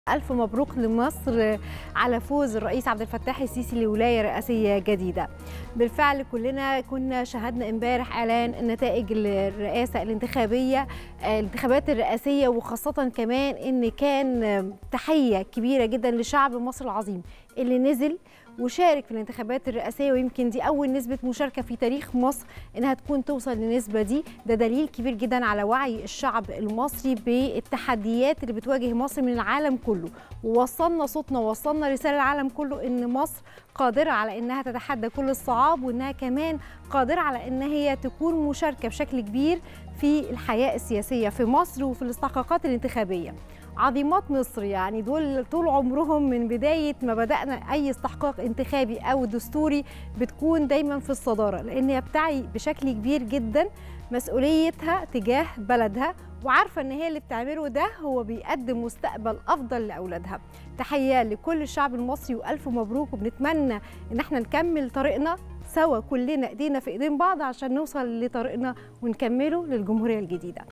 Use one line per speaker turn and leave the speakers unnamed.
ألف مبروك لمصر على فوز الرئيس عبد الفتاح السيسي لولاية رئاسية جديدة بالفعل كلنا كنا شاهدنا امبارح إعلان نتائج الرئاسة الانتخابية الانتخابات الرئاسية وخاصة كمان إن كان تحية كبيرة جدا لشعب مصر العظيم اللي نزل وشارك في الانتخابات الرئاسية ويمكن دي أول نسبة مشاركة في تاريخ مصر إنها تكون توصل للنسبة دي ده دليل كبير جدا على وعي الشعب المصري بالتحديات اللي بتواجه مصر من العالم كله ووصلنا صوتنا ووصلنا رسالة العالم كله إن مصر قادرة على إنها تتحدى كل الصعاب وإنها كمان قادرة على إن هي تكون مشاركة بشكل كبير في الحياة السياسية في مصر وفي الاستحقاقات الانتخابية عظيمات مصر يعني دول طول عمرهم من بداية ما بدأنا أي استحقاق انتخابي أو دستوري بتكون دايما في الصدارة لأن هي بتعي بشكل كبير جدا مسؤوليتها تجاه بلدها وعارفة أن هي اللي بتعمله ده هو بيقدم مستقبل أفضل لأولادها تحية لكل الشعب المصري وألف مبروك وبنتمنى أن احنا نكمل طريقنا سوا كلنا ايدينا في ايدين بعض عشان نوصل لطريقنا ونكمله للجمهوريه الجديده